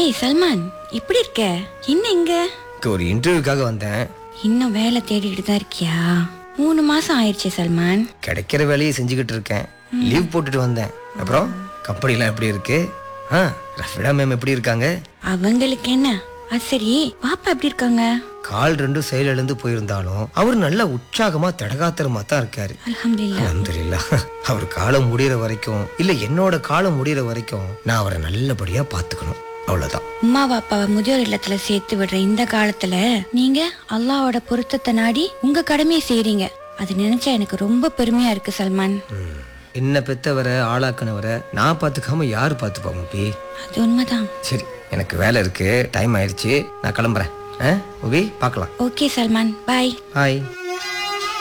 ஏய் சல்மான் எப்படி இருக்க இன்னும் எங்க இங்க ஒரு இன்டர்வியூக்காக வந்தேன் இன்னும் வேலை தேடிட்டு தான் இருக்கியா மூணு மாசம் ஆயிடுச்சு சல்மான் கிடைக்கிற வேலையை செஞ்சுக்கிட்டு இருக்கேன் லீவ் போட்டுட்டு வந்தேன் அப்புறம் கம்பெனிலாம் எப்படி இருக்கு ஆ ரஃபிடா மேம் எப்படி இருக்காங்க அவங்களுக்கு என்ன அது சரி பாப்பா எப்படி இருக்காங்க கால் ரெண்டும் செயல் இழந்து போயிருந்தாலும் அவர் நல்ல உற்சாகமா தடகாத்திரமா தான் இருக்காரு அல்ஹம்துலில்லாஹ் அல்ஹம்துலில்லாஹ் அவர் காலம் முடியற வரைக்கும் இல்ல என்னோட காலம் முடியற வரைக்கும் நான் அவரை நல்லபடியா பாத்துக்கணும் அவ்வளவுதான் அம்மா பாப்பாவை முதியோர் இல்லத்துல சேர்த்து விடுற இந்த காலத்துல நீங்க அல்லாஹ்வோட பொருத்தத்தை நாடி உங்க கடமையை செய்றீங்க அது நினைச்சா எனக்கு ரொம்ப பெருமையா இருக்கு சல்மான் ம். என்ன பெத்தவரை ஆளாக்குனவரை நான் பாத்துக்காம யாரு பாத்துப்பா முபி அது உண்மைதான் சரி எனக்கு வேலை இருக்கு டைம் ஆயிடுச்சு நான் கிளம்புறேன் ஆ முபி பார்க்கலாம் ஓகே சல்மான் பாய் ஹாய்